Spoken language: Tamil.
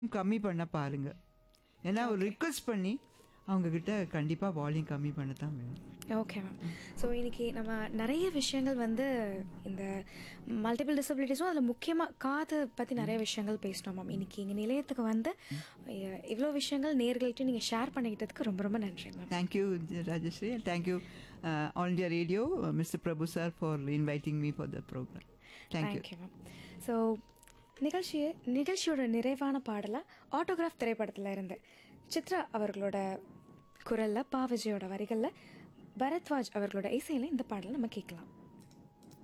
கம்மி பண்ண பாருங்க ஏன்னா ஒரு ரிக்வெஸ்ட் பண்ணி அவங்க கிட்ட கண்டிப்பாக வால்யூம் கம்மி பண்ண தான் வேணும் ஓகே மேம் ஸோ இன்னைக்கு நம்ம நிறைய விஷயங்கள் வந்து இந்த மல்டிபிள் டிசபிலிட்டிஸும் அதில் முக்கியமாக காது பற்றி நிறைய விஷயங்கள் பேசினோம் மேம் இன்னைக்கு எங்கள் நிலையத்துக்கு வந்து அஹ், இவ்வளோ விஷயங்கள் நேர்கள்ட்ட நீங்கள் ஷேர் பண்ணிக்கிட்டதுக்கு ரொம்ப ரொம்ப நன்றி ma'am thank you Rajashree thank you all India radio mister Prabhu sir for inviting me for the programme thank you thank you ma'am so நிகழ்ச்சியை நிகழ்ச்சியோட நிறைவான பாடலாக ஆட்டோகிராஃப் திரைப்படத்தில் இருந்து சித்ரா அவர்களோட குரலில் பாவஜியோட வரிகளில் பரத்வாஜ் அவர்களோட இசையில் இந்த பாடலை நம்ம கேட்கலாம்